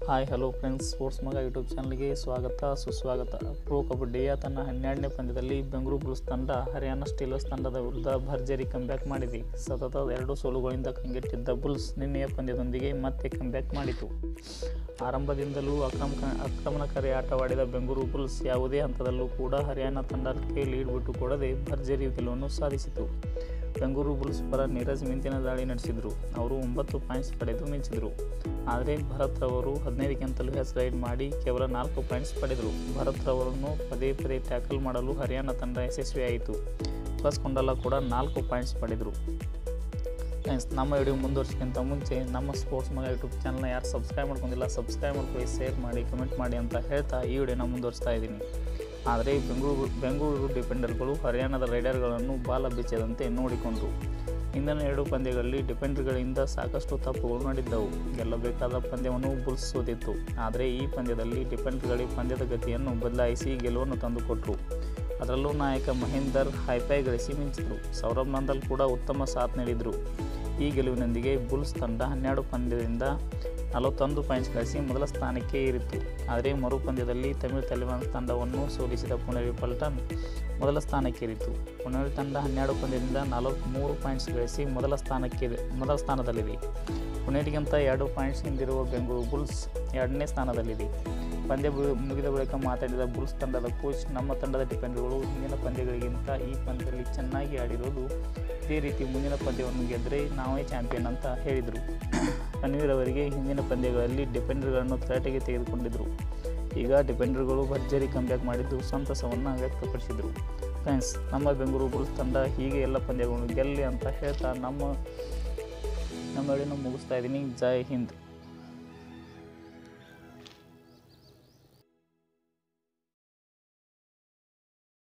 hi hello friends sports ಮಗ YouTube ಚಾನಲ್ಗೆ ಸ್ವಾಗತ ಸುಸ್ವಾಗತ ಪ್ರೋ ಕಬಡ್ಡಿಯ ತನ್ನ ಹನ್ನೆರಡನೇ ಪಂದ್ಯದಲ್ಲಿ ಬೆಂಗಳೂರು ಬುಲ್ಸ್ ತಂಡ ಹರಿಯಾಣ ಸ್ಟೀಲರ್ಸ್ ತಂಡದ ವಿರುದ್ಧ ಭರ್ಜರಿ ಕಂಬ್ಯಾಕ್ ಮಾಡಿದೆ ಸತತ ಎರಡು ಸೋಲುಗಳಿಂದ ಕಂಗೆಟ್ಟಿದ್ದ ಬುಲ್ಸ್ ನಿನ್ನೆಯ ಪಂದ್ಯದೊಂದಿಗೆ ಮತ್ತೆ ಕಂಬ್ಯಾಕ್ ಮಾಡಿತು ಆರಂಭದಿಂದಲೂ ಆಕ್ರಮಕ ಆಕ್ರಮಣಕಾರಿ ಆಟವಾಡಿದ ಬೆಂಗಳೂರು ಬುಲ್ಸ್ ಯಾವುದೇ ಹಂತದಲ್ಲೂ ಕೂಡ ಹರಿಯಾಣ ತಂಡಕ್ಕೆ ಲೀಡ್ ಬಿಟ್ಟುಕೊಡದೆ ಭರ್ಜರಿ ಗೆಲುವನ್ನು ಸಾಧಿಸಿತು ಬೆಂಗಳೂರು ಬುಲ್ಸ್ ಪರ ನೀರಜ್ ಮಿಂಚಿನ ದಾಳಿ ನಡೆಸಿದರು ಅವರು ಒಂಬತ್ತು ಪಾಯಿಂಟ್ಸ್ ಪಡೆದು ಮಿಂಚಿದರು ಆದರೆ ಭರತ್ ರವರು ಹದಿನೈದಕ್ಕಿಂತಲೂ ಹೆಚ್ಚು ರೈಡ್ ಮಾಡಿ ಕೇವಲ ನಾಲ್ಕು ಪಾಯಿಂಟ್ಸ್ ಪಡೆದರು ಭರತ್ ರವರನ್ನು ಪದೇ ಪದೇ ಟ್ಯಾಕಲ್ ಮಾಡಲು ಹರಿಯಾಣ ತಂಡ ಯಶಸ್ವಿಯಾಯಿತು ಪ್ಲಸ್ ಕೊಂಡಲ್ಲ ಕೂಡ ನಾಲ್ಕು ಪಾಯಿಂಟ್ಸ್ ಪಡೆದರು ಫ್ರೆಂಡ್ಸ್ ನಮ್ಮ ವಿಡಿಯೋ ಮುಂದುವರ್ಸೋಕ್ಕಿಂತ ಮುಂಚೆ ನಮ್ಮ ಸ್ಪೋರ್ಟ್ಸ್ ಮಗ ಯೂಟ್ಯೂಬ್ ಚಾನಲ್ನ ಯಾರು ಸಬ್ಸ್ಕ್ರೈಬ್ ಮಾಡ್ಕೊಂಡಿಲ್ಲ ಸಬ್ಸ್ಕ್ರೈಬ್ ಮಾಡ್ಕೊಳ್ಳಿ ಶೇರ್ ಮಾಡಿ ಕಮೆಂಟ್ ಮಾಡಿ ಅಂತ ಹೇಳ್ತಾ ಈ ವಿಡಿಯೋನ ಮುಂದುವರಿಸ್ತಾ ಇದ್ದೀನಿ ಆದರೆ ಬೆಂಗಳೂರು ಬೆಂಗಳೂರು ಡಿಫೆಂಡರ್ಗಳು ಹರಿಯಾಣದ ರೈಡರ್ಗಳನ್ನು ಬಾಲ ಬಿಚ್ಚದಂತೆ ನೋಡಿಕೊಂಡರು ಇಂದಿನ ಎರಡು ಪಂದ್ಯಗಳಲ್ಲಿ ಡಿಫೆಂಡರ್ಗಳಿಂದ ಸಾಕಷ್ಟು ತಪ್ಪುಗಳು ನಡೆದಿದ್ದವು ಗೆಲ್ಲಬೇಕಾದ ಪಂದ್ಯವನ್ನು ಬುಲ್ಸ್ ಸೋತಿತ್ತು ಆದರೆ ಈ ಪಂದ್ಯದಲ್ಲಿ ಡಿಫೆಂಡರ್ಗಳಿಗೆ ಪಂದ್ಯದ ಗತಿಯನ್ನು ಬದಲಾಯಿಸಿ ಗೆಲುವನ್ನು ತಂದುಕೊಟ್ರು ಅದರಲ್ಲೂ ನಾಯಕ ಮಹೇಂದರ್ ಹೈಫೈ ಗಳಿಸಿ ಮಿಂಚಿದರು ಸೌರಭ್ ನಂದಲ್ ಕೂಡ ಉತ್ತಮ ಸಾಥ್ ನೀಡಿದರು ಈ ಗೆಲುವಿನೊಂದಿಗೆ ಬುಲ್ಸ್ ತಂಡ ಹನ್ನೆರಡು ಪಂದ್ಯದಿಂದ ನಲವತ್ತೊಂದು ಪಾಯಿಂಟ್ಸ್ ಗಳಿಸಿ ಮೊದಲ ಸ್ಥಾನಕ್ಕೆ ಏರಿತು ಆದರೆ ಮರು ಪಂದ್ಯದಲ್ಲಿ ತಮಿಳು ತಲಿಬಾನ್ ತಂಡವನ್ನು ಸೋಲಿಸಿದ ಪುಣೇರಿ ಪಲ್ಟನ್ ಮೊದಲ ಸ್ಥಾನಕ್ಕೇರಿತು ಪುಣೇರಿ ತಂಡ ಹನ್ನೆರಡು ಪಂದ್ಯದಿಂದ ನಲವತ್ತ್ಮೂರು ಪಾಯಿಂಟ್ಸ್ ಗಳಿಸಿ ಮೊದಲ ಸ್ಥಾನಕ್ಕೆ ಮೊದಲ ಸ್ಥಾನದಲ್ಲಿದೆ ಪುಣೇರಿಗಿಂತ ಎರಡು ಪಾಯಿಂಟ್ಸ್ ಹಿಂದಿರುವ ಬೆಂಗಳೂರು ಬುಲ್ಸ್ ಎರಡನೇ ಸ್ಥಾನದಲ್ಲಿದೆ ಪಂದ್ಯ ಬು- ಮುಗಿದ ಬಳಿಕ ಮಾತಾಡಿದ ಬುಲ್ಸ್ ತಂಡದ ಕೋಚ್ ನಮ್ಮ ತಂಡದ ಡಿಫೆಂಡರ್ಗಳು ಹಿಂದಿನ ಪಂದ್ಯಗಳಿಗಿಂತ ಈ ಪಂದ್ಯದಲ್ಲಿ ಚೆನ್ನಾಗಿ ಆಡಿರೋದು ಇದೇ ರೀತಿ ಮುಂದಿನ ಪಂದ್ಯವನ್ನು ಗೆದ್ದರೆ ನಾವೇ ಚಾಂಪಿಯನ್ ಅಂತ ಹೇಳಿದರು ರಣವೀರ್ ಅವರಿಗೆ ಹಿಂದಿನ ಪಂದ್ಯಗಳಲ್ಲಿ ಡಿಫೆಂಡರ್ಗಳನ್ನು ತರಾಟೆಗೆ ತೆಗೆದುಕೊಂಡಿದ್ದರು ಈಗ ಡಿಫೆಂಡರ್ಗಳು ಭರ್ಜರಿ ಕಂಬ್ಯಾಕ್ ಮಾಡಿದ್ದು ಸಂತಸವನ್ನು ವ್ಯಕ್ತಪಡಿಸಿದರು ಫ್ರೆಂಡ್ಸ್ ನಮ್ಮ ಬೆಂಗಳೂರು ಬುಲ್ಸ್ ತಂಡ ಹೀಗೆ ಎಲ್ಲ ಪಂದ್ಯಗಳನ್ನು ಗೆಲ್ಲಿ ಅಂತ ಹೇಳ್ತಾ ನಮ್ಮ ನಮ್ಮ ವಿಡಿಯೋನ ಮುಗಿಸ್ತಾ ಇದ್ದೀನಿ ಜೈ ಹಿಂದ್